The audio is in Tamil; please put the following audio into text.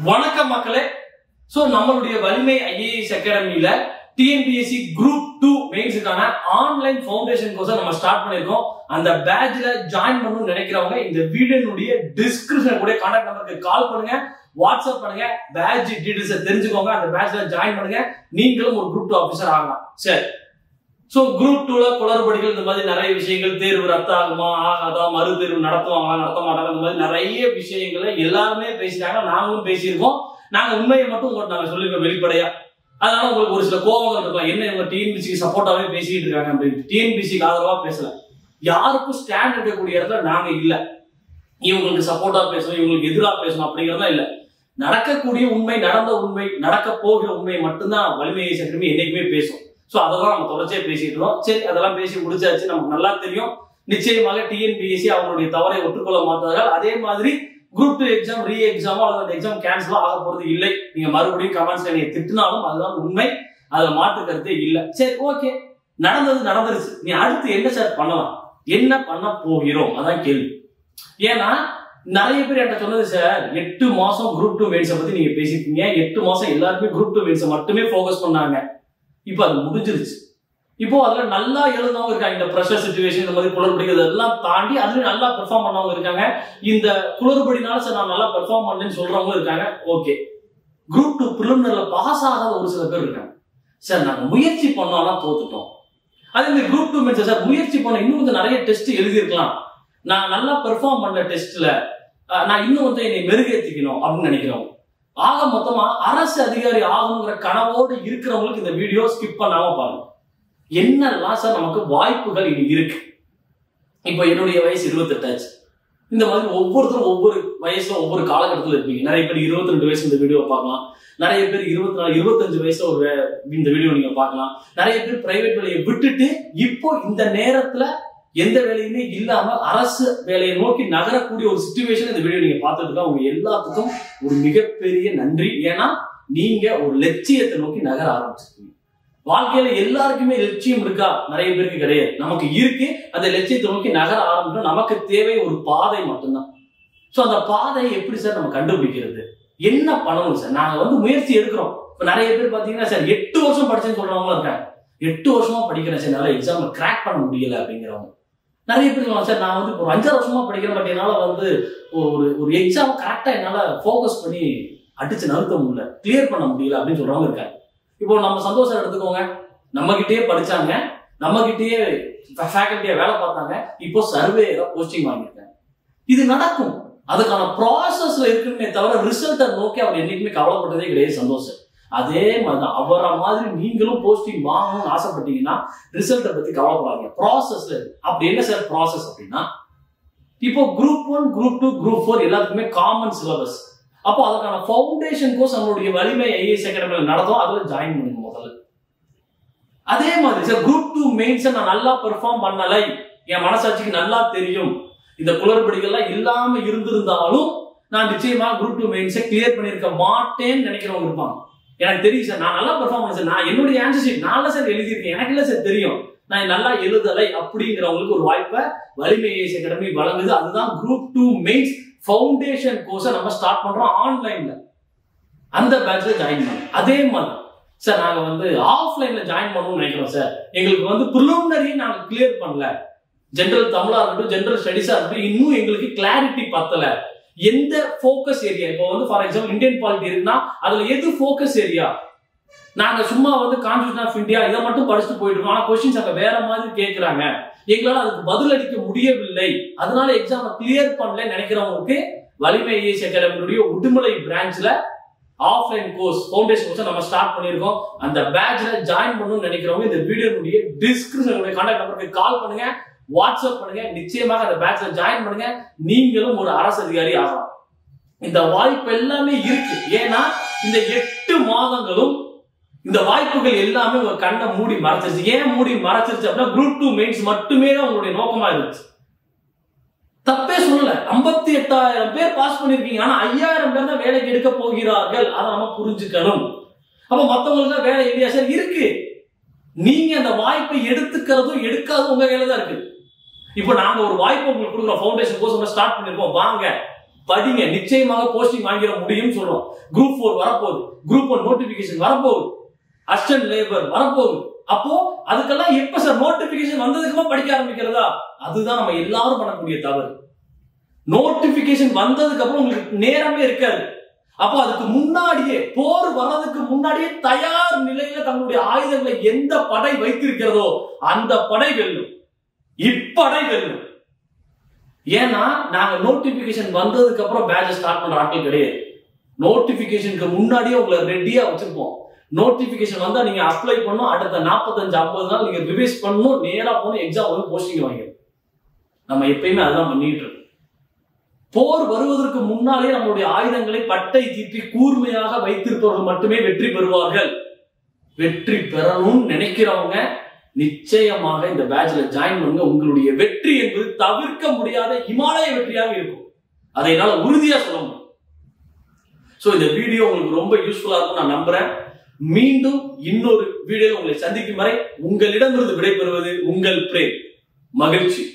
வணக்கம் மக்களே சோ நம்மளுடைய வலிமை ஐஏஎஸ் அகாடமியில டிஎன்பிஎஸ்சி குரூப் டூ மெயின்ஸுக்கான ஆன்லைன் ஃபவுண்டேஷன் கோர்ஸ் நம்ம ஸ்டார்ட் பண்ணிருக்கோம் அந்த பேட்ச்ல ஜாயின் பண்ணணும்னு நினைக்கிறவங்க இந்த வீடியோனுடைய டிஸ்கிரிப்ஷன் கூட கான்டாக்ட் நம்பருக்கு கால் பண்ணுங்க வாட்ஸ்அப் பண்ணுங்க பேட்ச் டீடைல்ஸ் தெரிஞ்சுக்கோங்க அந்த பேட்ச்ல ஜாயின் பண்ணுங்க நீங்களும் ஒரு குரூப் டூ ஆஃபீஸர் ஆகலாம் சரி சோ குரூப் டூல குளறுபடிகள் இந்த மாதிரி நிறைய விஷயங்கள் தேர்வு ரத்த ஆகுமா ஆகாதா மறு தேர்வு நடத்துவாங்களா நடத்த மாட்டாங்க இந்த மாதிரி நிறைய விஷயங்களை எல்லாருமே பேசிட்டாங்க நாங்களும் பேசியிருக்கோம் நாங்க உண்மையை மட்டும் உங்களுக்கு நாங்க சொல்லிருக்கோம் வெளிப்படையா அதனால உங்களுக்கு ஒரு சில கோபங்கள் இருக்கலாம் என்ன இவங்க டிஎன்பிசிக்கு சப்போர்ட்டாவே பேசிட்டு இருக்காங்க அப்படின்ட்டு டிஎன்பிசிக்கு ஆதரவா பேசல யாருக்கும் ஸ்டாண்ட் எடுக்கக்கூடிய இடத்துல நாங்க இல்ல இவங்களுக்கு சப்போர்ட்டா பேசணும் இவங்களுக்கு எதிராக பேசணும் அப்படிங்கறதா இல்ல நடக்கக்கூடிய உண்மை நடந்த உண்மை நடக்க போகிற உண்மை மட்டும்தான் வலிமையை சக்கரமே என்னைக்குமே பேசும் சோ அதெல்லாம் நம்ம தொடர்ச்சியா பேசிட்டு இருக்கோம் சரி அதெல்லாம் பேசி முடிச்சாச்சு நமக்கு நல்லா தெரியும் நிச்சயமாக டிஎன்பிஎஸ்சி அவங்களுடைய தவறை ஒற்றுக்கொள்ள மாட்டார்கள் அதே மாதிரி குரூப் டூ எக்ஸாம் ரீ எக்ஸாமோ அல்லது அந்த எக்ஸாம் கேன்சலோ ஆக போறது இல்லை நீங்க மறுபடியும் கமெண்ட்ஸ்ல நீங்க திட்டினாலும் அதுதான் உண்மை அதுல மாற்று கருத்தே இல்ல சரி ஓகே நடந்தது நடந்துருச்சு நீ அடுத்து என்ன சார் பண்ணலாம் என்ன பண்ண போகிறோம் அதான் கேள்வி ஏன்னா நிறைய பேர் என்கிட்ட சொன்னது சார் எட்டு மாசம் குரூப் டூ மெயின்ஸை பத்தி நீங்க பேசிருக்கீங்க எட்டு மாசம் எல்லாருமே குரூப் டூ மெயின்ஸை மட்டுமே ஃபோக்கஸ் பண்ணாங்க இப்போ அது முடிஞ்சிருச்சு இப்போ அதுல நல்லா எழுந்தவங்க இருக்காங்க இந்த ப்ரெஷர் சுச்சுவேஷன் இந்த மாதிரி குளறுபடிகள் எல்லாம் தாண்டி அதுல நல்லா பெர்ஃபார்ம் பண்ணவங்க இருக்காங்க இந்த குளறுபடினால சார் நான் நல்லா பெர்ஃபார்ம் பண்ணேன்னு சொல்றவங்க இருக்காங்க ஓகே குரூப் டூ பிலிமினர்ல பாஸ் ஆகாத ஒரு சில பேர் இருக்காங்க சார் நாங்க முயற்சி பண்ணோம் ஆனா தோத்துட்டோம் அதே மாதிரி குரூப் டூ மென்ஸ் சார் முயற்சி பண்ண இன்னும் கொஞ்சம் நிறைய டெஸ்ட் எழுதியிருக்கலாம் நான் நல்லா பெர்ஃபார்ம் பண்ண டெஸ்ட்ல நான் இன்னும் வந்து என்னை மெருகேற்றிக்கணும் அப்படின்னு நினைக்கிறோம் ஆக மொத்தமா அரசு அதிகாரி ஆகணுங்கிற கனவோடு இருக்கிறவங்களுக்கு இந்த வீடியோ ஸ்கிப் பண்ணாம பாருங்க என்னெல்லாம் சார் நமக்கு வாய்ப்புகள் இனி இருக்கு இப்போ என்னுடைய வயசு இருபத்தெட்டாச்சு இந்த மாதிரி ஒவ்வொருத்தரும் ஒவ்வொரு வயசுல ஒவ்வொரு காலகட்டத்தில் இருப்பீங்க நிறைய பேர் இருபத்தி ரெண்டு வயசு இந்த வீடியோ பார்க்கலாம் நிறைய பேர் இருபத்தி நாலு இருபத்தஞ்சு வயசுல ஒரு வே- இந்த வீடியோ நீங்க பார்க்கலாம் நிறைய பேர் பிரைவேட் வேலையை விட்டுட்டு இப்போ இந்த நேரத்துல எந்த வேலையுமே இல்லாம அரசு வேலையை நோக்கி நகரக்கூடிய ஒரு சுச்சுவேஷன் இந்த வீடியோ நீங்க பார்த்துட்டு இருக்கா உங்க எல்லாத்துக்கும் ஒரு மிகப்பெரிய நன்றி ஏன்னா நீங்க ஒரு லட்சியத்தை நோக்கி நகர ஆரம்பிச்சிருக்கீங்க வாழ்க்கையில எல்லாருக்குமே லட்சியம் இருக்கா நிறைய பேருக்கு கிடையாது நமக்கு இருக்கு அந்த லட்சியத்தை நோக்கி நகர ஆரம்பிக்கணும் நமக்கு தேவை ஒரு பாதை மட்டும்தான் சோ அந்த பாதையை எப்படி சார் நம்ம கண்டுபிடிக்கிறது என்ன பண்ணணும் சார் நாங்க வந்து முயற்சி எடுக்கிறோம் இப்ப நிறைய பேர் பாத்தீங்கன்னா சார் எட்டு வருஷம் படிச்சேன்னு சொல்றவங்களும் இருக்காங்க எட்டு வருஷமா படிக்கிறேன் சார் என்னால எக்ஸாம் கிராக் பண்ண முடியல அப்படிங்கிறவங்க நிறைய பேர் சொல்லுவாங்க சார் நான் வந்து இப்போ ஒரு அஞ்சாறு வருஷமா படிக்கிறேன் பட் என்னால வந்து ஒரு ஒரு எக்ஸாம் கரெக்டா என்னால ஃபோக்கஸ் பண்ணி அடிச்சு நறுக்க முடியல கிளியர் பண்ண முடியல அப்படின்னு சொல்றவங்க இருக்காங்க இப்போ நம்ம சந்தோஷம் எடுத்துக்கோங்க நம்ம கிட்டயே படிச்சாங்க நம்ம கிட்டயே ஃபேக்கல்ட்டியா வேலை பார்த்தாங்க இப்போ சர்வே போஸ்டிங் வாங்கியிருக்காங்க இது நடக்கும் அதுக்கான ப்ராசஸ்ல இருக்குமே தவிர ரிசல்ட்டை நோக்கி அவர் என்னைக்குமே கவலைப்பட்டதே கிடையாது சந்தோஷம் அதே மாதிரிதான் அவரை மாதிரி நீங்களும் போஸ்டிங் வாங்கணும்னு ஆசைப்பட்டீங்கன்னா ரிசல்ட்டை பத்தி கவலைப்படாதீங்க ப்ராசஸ்ல இருக்கு அப்படி என்ன சார் ப்ராசஸ் அப்படின்னா இப்போ group one group two group four எல்லாத்துக்குமே காமன் சிலபஸ் அப்போ அதுக்கான ஃபவுண்டேஷன் கோர்ஸ் நம்மளுடைய வலிமை ஐஏஎஸ் அகாடமியில் நடந்தோம் அதுல ஜாயின் பண்ணுங்க முதல்ல அதே மாதிரி சார் குரூப் டூ மெயின்ஸை நான் நல்லா பெர்ஃபார்ம் பண்ணலை என் மனசாட்சிக்கு நல்லா தெரியும் இந்த குளறுபடிகள்லாம் இல்லாம இருந்திருந்தாலும் நான் நிச்சயமா குரூப் டூ மெயின்ஸை கிளியர் பண்ணியிருக்க மாட்டேன்னு நினைக்கிறவங்க இருப்பாங்க எனக்கு தெரியும் சார் நான் நல்லா பெர்ஃபார்ம் பண்ணேன் சார் நான் என்னுடைய ஆன்சர் ஷீட் நான் சார் எழுதியிருக்கேன் எனக்கு இல்லை சார் தெரியும் நான் நல்லா எழுதலை அப்படிங்கிறவங்களுக்கு ஒரு வாய்ப்பை வலிமை ஐஏஎஸ் அகாடமி வழங்குது அதுதான் குரூப் டூ மெயின்ஸ் ஃபவுண்டேஷன் கோர்ஸை நம்ம ஸ்டார்ட் பண்றோம் ஆன்லைன்ல அந்த பேட்ச்ல ஜாயின் பண்ணோம் அதே மாதிரி சார் நாங்க வந்து ஆஃப்லைன்ல ஜாயின் பண்ணணும்னு நினைக்கிறோம் சார் எங்களுக்கு வந்து ப்ரிலிமினரி நாங்க கிளியர் பண்ணல ஜென்ரல் தமிழா இருக்கட்டும் ஜென்ரல் ஸ்டடிஸா இருக்கட்டும் இன்னும் எங்களுக்கு கிளாரிட்டி பத்தல எந்த ஃபோக்கஸ் ஏரியா இப்போ வந்து ஃபார் எக்ஸாம்பிள் இந்தியன் பாலிட்டி இருக்குன்னா அதுல எது ஃபோக்கஸ் ஏரியா நாங்க சும்மா வந்து கான்ஸ்டியூஷன் ஆஃப் இந்தியா இதை மட்டும் படிச்சுட்டு போயிட்டு இருக்கோம் ஆனா கொஸ்டின்ஸ் அங்க வேற மாதிரி கேக்குறாங்க எங்களால அதுக்கு பதில் அளிக்க முடியவில்லை அதனால எக்ஸாம் கிளியர் பண்ணல நினைக்கிறவங்களுக்கு வலிமை ஐஏஎஸ் அகாடமியுடைய உடுமலை பிரான்ச்ல ஆஃப்லைன் கோர்ஸ் ஃபவுண்டேஷன் கோர்ஸ் நம்ம ஸ்டார்ட் பண்ணியிருக்கோம் அந்த பேட்ச்ல ஜாயின் பண்ணணும்னு நினைக்கிறவங்க இந்த வீடியோனுடைய டிஸ்கிரிப்ஷன் கான்டாக்ட் நம்பருக்கு கால் பண்ணுங்க வாட்ஸ்அப் பண்ணுங்க நிச்சயமாக அந்த பேட்ச்ல ஜாயின் பண்ணுங்க நீங்களும் ஒரு அரசு அதிகாரி ஆகலாம் இந்த வாய்ப்பு எல்லாமே இருக்கு ஏன்னா இந்த எட்டு மாதங்களும் இந்த வாய்ப்புகள் எல்லாமே உங்க கண்ணை மூடி மறைச்சிருச்சு ஏன் மூடி மறைச்சிருச்சு அப்படின்னா குரூப் டூ மெயின்ஸ் மட்டுமே தான் உங்களுடைய நோக்கமா இருந்துச்சு தப்பே சொல்லல ஐம்பத்தி எட்டாயிரம் பேர் பாஸ் பண்ணிருக்கீங்க ஆனா ஐயாயிரம் பேர் தான் வேலைக்கு எடுக்க போகிறார்கள் அதை நம்ம புரிஞ்சுக்கணும் அப்ப மத்தவங்களுக்கு தான் வேலை இல்லையா சார் இருக்கு நீங்க அந்த வாய்ப்பை எடுத்துக்கிறதும் எடுக்காதும் உங்க கையில தான் இருக்கு இப்போ நாங்க ஒரு வாய்ப்பு உங்களுக்கு கொடுக்குறோம் ஃபவுண்டேஷன் கோர்ஸ் ஸ்டார்ட் பண்ணிருக்கோம் வாங்க படிங்க நிச்சயமாக போஸ்டிங் வாங்கிட முடியும்னு சொல்றோம் குரூப் ஃபோர் வரப்போகுது குரூப் ஒன் நோட்டிபிகேஷன் வரப்போகுது அசிஸ்டன்ட் லேபர் வரப்போகுது அப்போ அதுக்கெல்லாம் எப்ப சார் நோட்டிபிகேஷன் வந்ததுக்குமா படிக்க ஆரம்பிக்கிறதா அதுதான் நம்ம எல்லாரும் பண்ணக்கூடிய தவறு நோட்டிபிகேஷன் வந்ததுக்கு அப்புறம் உங்களுக்கு நேரமே இருக்காது அப்போ அதுக்கு முன்னாடியே போர் வர்றதுக்கு முன்னாடியே தயார் நிலையில தங்களுடைய ஆயுதங்களை எந்த படை வைத்திருக்கிறதோ அந்த படை வெல்லும் இப்படை வெல்லும் ஏன்னா நாங்க நோட்டிபிகேஷன் வந்ததுக்கு அப்புறம் பேட்ச் ஸ்டார்ட் பண்ற ஆட்கள் கிடையாது நோட்டிபிகேஷனுக்கு முன்னாடியே உங்களை ரெடியா வச்சிருப்போம் நோட்டிபிகேஷன் வந்தா நீங்க அப்ளை பண்ணும் அடுத்த நாற்பத்தஞ்சு ஐம்பது நாள் நீங்க ரிவைஸ் பண்ணணும் நேரா போகணும் எக்ஸாம் வந்து போஸ்டிங் வாங்கிடும் நம்ம எப்பயுமே அதுதான் பண்ணிட்டு இருக்கோம் போர் வருவதற்கு முன்னாலே நம்மளுடைய ஆயுதங்களை பட்டை தீட்டி கூர்மையாக வைத்திருப்பவர்கள் மட்டுமே வெற்றி பெறுவார்கள் வெற்றி பெறணும்னு நினைக்கிறவங்க நிச்சயமாக இந்த பேட்ச்ல ஜாயின் பண்ணுங்க உங்களுடைய வெற்றி என்பது தவிர்க்க முடியாத இமாலய வெற்றியாக இருக்கும் அதை என்னால உறுதியா சொல்ல முடியும் சோ இந்த வீடியோ உங்களுக்கு ரொம்ப யூஸ்ஃபுல்லா இருக்கும் நான் நம்புறேன் மீண்டும் இன்னொரு வீடியோவில் உங்களை சந்திக்கும் வரை உங்களிடமிருந்து விடைபெறுவது உங்கள் பிரேம் மகிழ்ச்சி